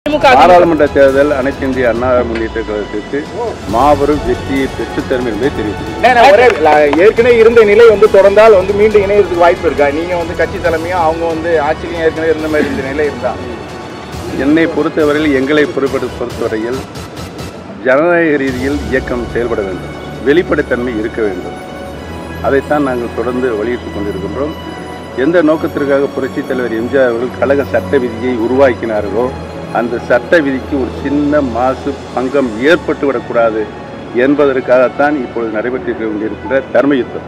திமுக அதிமுக. பாராளுமன்ற தேர்தல் அனைத்து இந்திய அண்ணா முன்னேற்ற கழகத்திற்கு மாபெரும் வெற்றியை பெற்றுத்தரும் என்பதை தெரிவித்துள்ளேன் அண்ணே, நான் ஒரே ல- ஏற்கனவே இருந்த நிலை வந்து தொடர்ந்தால் வந்து மீண்டும் இணையறதுக்கு வாய்ப்பு இருக்கா நீங்க வந்து கட்சி தலைமையும் அவங்க வந்து ஆட்சியிலையும் ஏற்கனவே இருந்த மாதிரி இருந்த நிலை இருந்தா என்னை பொறுத்தவரையில் எங்களை பொறுப்பெடு பொறுத்தவரையில் ஜனநாயக ரீதியில் இயக்கம் செயல்பட வேண்டும் வெளிப்படைத்தன்மை இருக்க வேண்டும் அதைத்தான் நாங்கள் தொடர்ந்து வலியுறுத்திக் கொண்டிருக்கின்றோம் எந்த நோக்கத்திற்காக புரட்சித் தலைவர் எம்ஜிஆர் அவர்கள் கழக சட்ட விதியை உருவாக்கினார்களோ அந்த சட்ட விதிக்கு ஒரு சின்ன மாசு பங்கம் ஏற்பட்டு விடக்கூடாது என்பதற்காகத்தான் இப்பொழுது நடைபெற்று கொண்டிருக்கிற தர்ம யுத்தம்